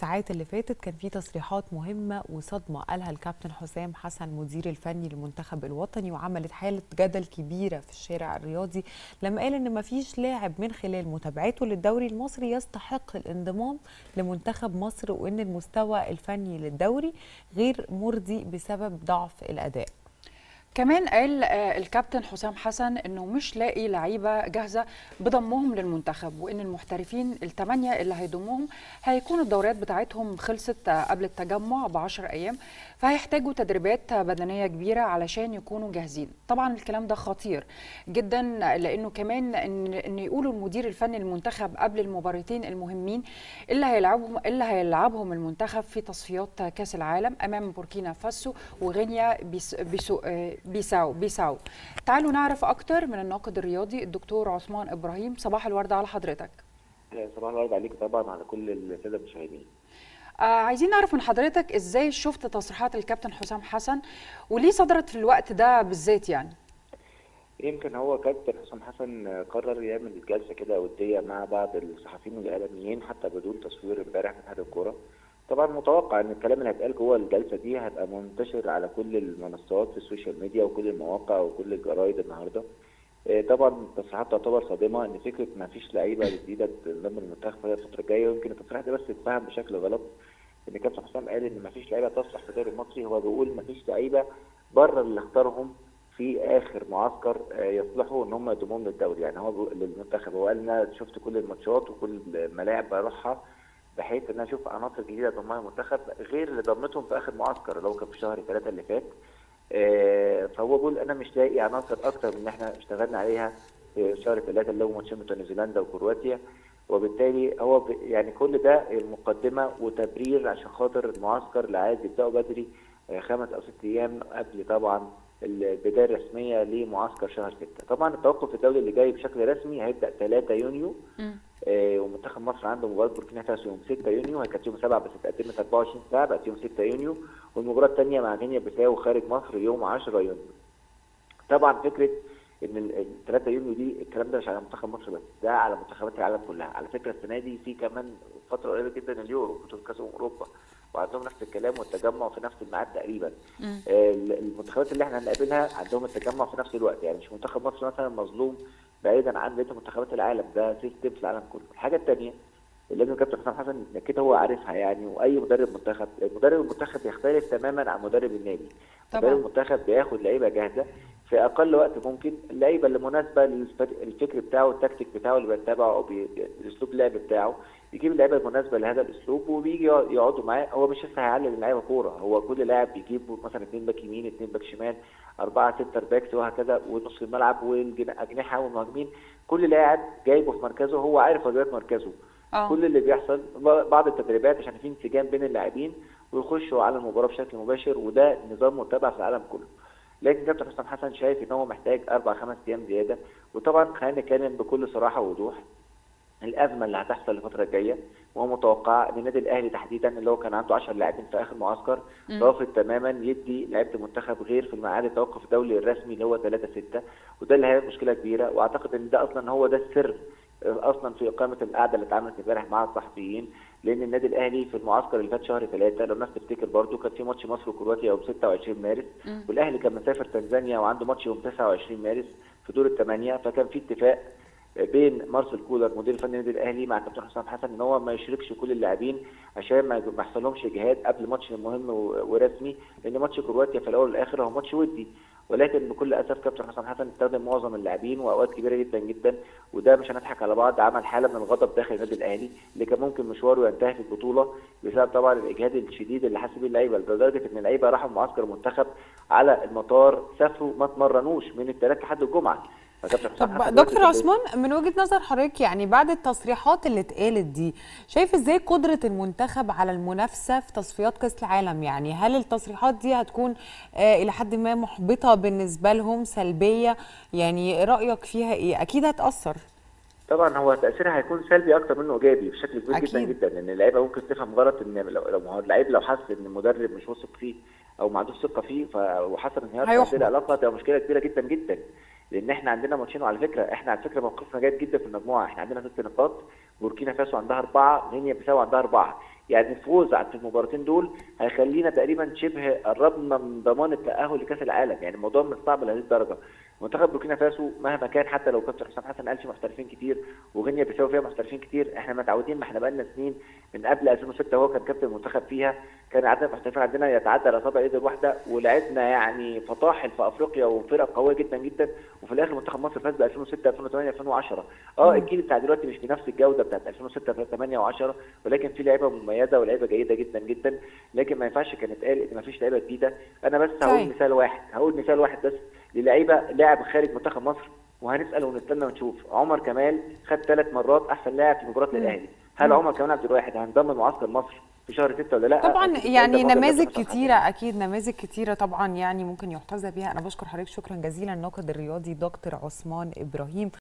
الساعات اللي فاتت كان في تصريحات مهمة وصدمة قالها الكابتن حسام حسن مدير الفني للمنتخب الوطني وعملت حالة جدل كبيرة في الشارع الرياضي لما قال ان مفيش لاعب من خلال متابعته للدوري المصري يستحق الانضمام لمنتخب مصر وان المستوى الفني للدوري غير مرضي بسبب ضعف الاداء كمان قال آه، الكابتن حسام حسن انه مش لاقي لعيبه جاهزه بضمهم للمنتخب وان المحترفين الثمانيه اللي هيضموهم هيكون الدورات بتاعتهم خلصت آه، قبل التجمع ب 10 ايام فهيحتاجوا تدريبات بدنيه كبيره علشان يكونوا جاهزين طبعا الكلام ده خطير جدا لانه كمان ان ان يقولوا المدير الفني للمنتخب قبل المباراتين المهمين اللي هيلعبهم اللي هيلعبهم المنتخب في تصفيات كاس العالم امام بوركينا فاسو وغينيا بيس بيسو آه، بيساو بيساو تعالوا نعرف اكتر من الناقد الرياضي الدكتور عثمان ابراهيم صباح الورد على حضرتك صباح الورد عليك طبعا على كل الساده المشاهدين آه عايزين نعرف من حضرتك ازاي شفت تصريحات الكابتن حسام حسن وليه صدرت في الوقت ده بالذات يعني يمكن هو كابتن حسام حسن قرر يعمل جلسه كده وديه مع بعض الصحفيين والاعلاميين حتى بدون تصوير امبارح في اتحاد الكوره طبعا متوقع ان الكلام اللي هيتقال جوه الجلسه دي هيبقى منتشر على كل المنصات في السوشيال ميديا وكل المواقع وكل الجرايد النهارده آه، طبعا التصريحات تعتبر صادمه ان فكره ما فيش لعيبه جديده تنضم للمنتخب في الفتره الجايه ويمكن التصريح ده بس اتفهم بشكل غلط ان كابتن حسام قال ان ما فيش لعيبه تصلح في الدوري المصري هو بيقول ما فيش لعيبه بره اللي اختارهم في اخر معسكر آه، يصلحوا ان هم يضمون للدوري يعني هو بيقول للمنتخب هو قال ان انا شفت كل الماتشات وكل الملاعب بروحها بحيث ان انا اشوف عناصر جديده ضمها المنتخب غير اللي ضمتهم في اخر معسكر اللي هو كان في شهر ثلاثه اللي فات آه، فهو بيقول انا مش لاقي عناصر اكتر من اللي احنا اشتغلنا عليها في شهر ثلاثه اللي هو ماتشين بتوع نيوزيلندا وكرواتيا وبالتالي هو ب- يعني كل ده المقدمه وتبرير عشان خاطر المعسكر اللي عايز يبداوا بدري آه، خمس او ست ايام قبل طبعا البدايه الرسميه لمعسكر شهر 6 طبعا التوقف الدولي اللي جاي بشكل رسمي هيبدا 3 يونيو آه، ومنتخب مصر عنده مباراه بوركينا فاسو يوم 6 يونيو هي كانت يوم 7 بس اتقدمت 24 ساعه بقت يوم 6 يونيو والمباراه الثانيه مع غينيا بيساو خارج مصر يوم 10 يونيو طبعا فكره ان ال- ال 3 يونيو دي الكلام ده مش على منتخب مصر بس ده على منتخبات العالم كلها على فكره السنه دي في كمان فتره قريبه جدا اليورو بطوله كاس أمم اوروبا وعندهم نفس الكلام والتجمع في نفس الميعاد تقريبا آه، ال- المنتخبات اللي احنا هنقابلها عندهم التجمع في نفس الوقت يعني مش منتخب مصر مثلا مظلوم بعيدا عن بقيه منتخبات العالم ده سيستم في العالم كله الحاجه الثانيه اللي لازم كابتن حسام حسن كده هو عارفها يعني واي مدرب منتخب مدرب المنتخب يختلف تماما عن مدرب النادي طبعاً. مدرب المنتخب بياخد لعيبه جاهزه في اقل وقت ممكن اللعيبه اللي مناسبه للفكر بتاعه التكتيك بتاعه اللي بيتبعه او بي- اسلوب اللعب بتاعه يجيب اللعيبه المناسبه لهذا الاسلوب وبيجي يقعد- يقعدوا معاه هو مش لسه هيعلم اللعيبه كوره هو كل لاعب بيجيب مثلا اثنين باك يمين اثنين باك شمال اربعه سنتر باكس وهكذا ونص الملعب والاجنحه والمهاجمين كل لاعب جايبه في مركزه هو عارف واجبات مركزه اه كل اللي بيحصل ب- بعض التدريبات عشان في انسجام بين اللاعبين ويخشوا على المباراه بشكل مباشر وده نظام متبع في العالم كله لكن كابتن حسام حسن شايف ان هو محتاج اربع خمس ايام زياده وطبعا خلينا نتكلم بكل صراحه ووضوح الازمه اللي هتحصل الفتره الجايه وهو متوقع ان النادي الاهلي تحديدا اللي هو كان عنده 10 لاعبين في اخر معسكر رافض تماما يدي لعيبه المنتخب غير في الميعاد التوقف الدولي الرسمي اللي هو 3 6 وده اللي هيبقى مشكله كبيره واعتقد ان ده اصلا هو ده السر اصلا في اقامه القعده اللي اتعملت امبارح مع الصحفيين لان النادي الاهلي في المعسكر اللي فات شهر ثلاثه لو الناس تفتكر برضو كان في ماتش مصر وكرواتيا يوم 26 مارس والاهلي كان مسافر تنزانيا وعنده ماتش يوم 29 مارس في دور الثمانيه فكان في اتفاق بين مارسيل كولر مدير فني النادي الاهلي مع كابتن حسام حسن ان هو ما يشركش كل اللاعبين عشان ما ما يحصلهمش اجهاد قبل ماتش مهم و- ورسمي لان ماتش كرواتيا في الاول والاخر هو ماتش ودي ولكن بكل اسف كابتن حسام حسن استخدم معظم اللاعبين واوقات كبيره جدا جدا وده مش هنضحك على بعض عمل حاله من الغضب داخل النادي الاهلي اللي كان ممكن مشواره ينتهي في البطوله بسبب طبعا الاجهاد الشديد اللي حس بيه اللعيبه لدرجه ان اللعيبه راحوا معسكر المنتخب على المطار سافروا ما اتمرنوش من الثلاث لحد الجمعه فكابتن حسام طب حسن دكتور دلوقتي عثمان من وجهة نظر حضرتك يعني بعد التصريحات اللي اتقالت دي شايف ازاي قدرة المنتخب على المنافسة في تصفيات كأس العالم يعني هل التصريحات دي هتكون آه إلى حد ما محبطة بالنسبة لهم سلبية يعني رأيك فيها ايه اكيد هتأثر طبعا هو تاثيرها هيكون سلبي اكتر منه ايجابي بشكل كبير جدا أكيد. جدا لان اللعيبه ممكن تفهم غلط ان لو لو ما هو اللعيب لو حس ان المدرب مش واثق فيه او ما عندوش ثقه فيه ف- وحصل انهيار في هيحبط. هذه العلاقه تبقى مشكله كبيره جدا جدا لان احنا عندنا ماتشين وعلى فكره احنا على فكره موقفنا جيد جدا في المجموعه احنا عندنا ست نقاط بوركينا فاسو عندها اربعه غينيا بيساو عندها اربعه يعني الفوز في المباراتين دول هيخلينا تقريبا شبه قربنا من ضمان التاهل لكاس العالم يعني الموضوع مش صعب لهذه الدرجه منتخب بوركينا فاسو مهما كان حتى لو كابتن حسام حسن قال في محترفين كتير وغينيا بيساوي فيها محترفين كتير احنا متعودين ما احنا بقالنا سنين من قبل 2006 هو كان كابتن المنتخب فيها كان عدد المحترفين عندنا يتعدى على اصابع ايد الواحده ولعبنا يعني فطاحل في افريقيا وفرق قويه جدا جدا وفي الاخر منتخب مصر فاز ب 2006 2008 2010 اه الجيل بتاع دلوقتي مش بنفس الجوده بتاعت 2006 2008 و10 ولكن في لعيبه مميزه ولاعيبه جيده جدا جدا لكن ما ينفعش كان يتقال ان ما فيش لعيبه جديده انا بس هقول صحيح. مثال واحد هقول مثال واحد بس للعيبه لاعب خارج منتخب مصر وهنسال ونستنى ونشوف عمر كمال خد ثلاث مرات احسن لاعب في مباراه الاهلي هل عمر كمال عبد الواحد هينضم لمعسكر مصر في شهر 6 ولا لا طبعا أكيد يعني ده موضوع نماذج كابتن حسام كتيرة أكيد نماذج كتيرة طبعا يعني ممكن يحتذى بها أنا بشكر حضرتك شكرا جزيلا الناقد الرياضي دكتور عثمان إبراهيم